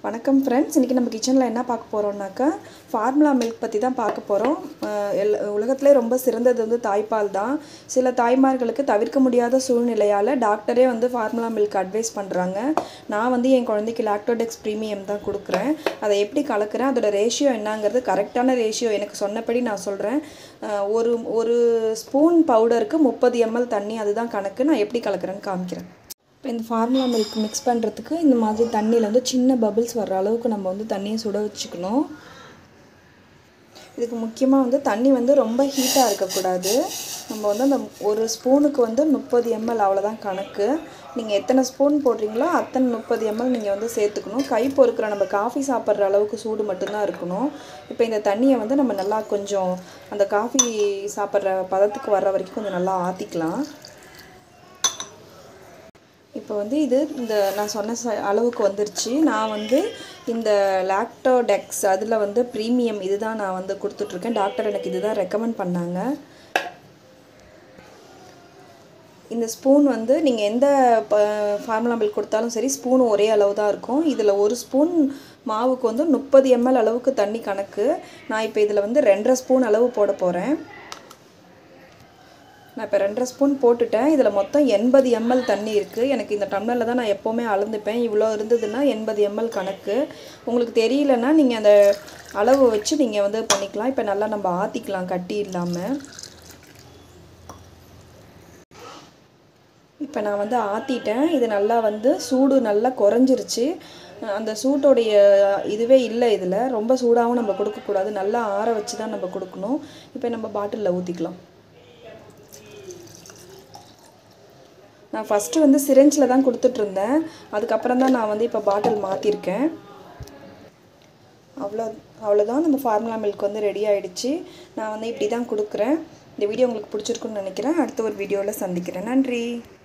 வணக்கம் ஃப்ரெண்ட்ஸ் இன்றைக்கி நம்ம கிச்சனில் என்ன பார்க்க போகிறோம்னாக்கா ஃபார்முலா மில்க் பற்றி தான் பார்க்க போகிறோம் எல் உலகத்திலே ரொம்ப சிறந்தது வந்து தாய்ப்பால் தான் சில தாய்மார்களுக்கு தவிர்க்க முடியாத சூழ்நிலையால் டாக்டரே வந்து ஃபார்முலா மில்க் அட்வைஸ் பண்ணுறாங்க நான் வந்து என் குழந்தைக்கு லாக்டோடெக்ஸ் ப்ரீமியம் தான் கொடுக்குறேன் அதை எப்படி கலக்கிறேன் அதோட ரேஷியோ என்னங்கிறது கரெக்டான ரேஷியோ எனக்கு சொன்னபடி நான் சொல்கிறேன் ஒரு ஒரு ஸ்பூன் பவுடருக்கு முப்பது எம்எல் தண்ணி அதுதான் கணக்கு நான் எப்படி கலக்கிறேன்னு காமிக்கிறேன் இப்போ இந்த ஃபார்முலா மில்க் மிக்ஸ் பண்ணுறதுக்கு இந்த மாதிரி தண்ணியில் வந்து சின்ன பபிள்ஸ் வர்ற அளவுக்கு நம்ம வந்து தண்ணியை சுட வச்சுக்கணும் இதுக்கு முக்கியமாக வந்து தண்ணி வந்து ரொம்ப ஹீட்டாக இருக்கக்கூடாது நம்ம வந்து அந்த ஒரு ஸ்பூனுக்கு வந்து முப்பது எம்எல் அவ்வளோதான் கணக்கு நீங்கள் எத்தனை ஸ்பூன் போடுறீங்களோ அத்தனை முப்பது எம்எல் நீங்கள் வந்து சேர்த்துக்கணும் கை பொறுக்கிற நம்ம காஃபி சாப்பிட்ற அளவுக்கு சூடு மட்டும்தான் இருக்கணும் இப்போ இந்த தண்ணியை வந்து நம்ம நல்லா கொஞ்சம் அந்த காஃபி சாப்பிட்ற பதத்துக்கு வர்ற வரைக்கும் கொஞ்சம் நல்லா ஆற்றிக்கலாம் இப்போ வந்து இது இந்த நான் சொன்ன ச அளவுக்கு வந்துருச்சு நான் வந்து இந்த லாக்டோடெக்ஸ் அதில் வந்து ப்ரீமியம் இதுதான் நான் வந்து கொடுத்துட்ருக்கேன் டாக்டர் எனக்கு இதுதான் ரெக்கமெண்ட் பண்ணாங்க இந்த ஸ்பூன் வந்து நீங்கள் எந்த ஃபார்முலா மில்க் கொடுத்தாலும் சரி ஸ்பூன் ஒரே அளவு தான் இருக்கும் இதில் ஒரு ஸ்பூன் மாவுக்கு வந்து முப்பது எம்எல் அளவுக்கு தண்ணி கணக்கு நான் இப்போ இதில் வந்து ரெண்டரை ஸ்பூன் அளவு போட போகிறேன் நான் இப்போ ரெண்டரை ஸ்பூன் போட்டுட்டேன் இதில் மொத்தம் எண்பது எம்எல் தண்ணி இருக்குது எனக்கு இந்த டம்ளரில் தான் நான் எப்போவுமே அளந்துப்பேன் இவ்வளோ இருந்ததுன்னா எண்பது எம்எல் கணக்கு உங்களுக்கு தெரியலன்னா நீங்கள் அந்த அளவு வச்சு நீங்கள் வந்து பண்ணிக்கலாம் இப்போ நல்லா நம்ம ஆற்றிக்கலாம் கட்டி இல்லாமல் இப்போ நான் வந்து ஆற்றிட்டேன் இது நல்லா வந்து சூடு நல்லா குறைஞ்சிருச்சு அந்த சூட்டோடைய இதுவே இல்லை இதில் ரொம்ப சூடாகவும் நம்ம கொடுக்கக்கூடாது நல்லா ஆற வச்சு தான் நம்ம கொடுக்கணும் இப்போ நம்ம பாட்டிலில் ஊற்றிக்கலாம் நான் ஃபஸ்ட்டு வந்து சிரெஞ்சில் தான் கொடுத்துட்ருந்தேன் அதுக்கப்புறம் தான் நான் வந்து இப்போ பாட்டில் மாற்றிருக்கேன் அவ்வளோ அவ்வளோதான் நம்ம ஃபார்முலா மில்க் வந்து ரெடி ஆகிடுச்சு நான் வந்து இப்படி தான் கொடுக்குறேன் இந்த வீடியோ உங்களுக்கு பிடிச்சிருக்குன்னு நினைக்கிறேன் அடுத்த ஒரு வீடியோவில் சந்திக்கிறேன் நன்றி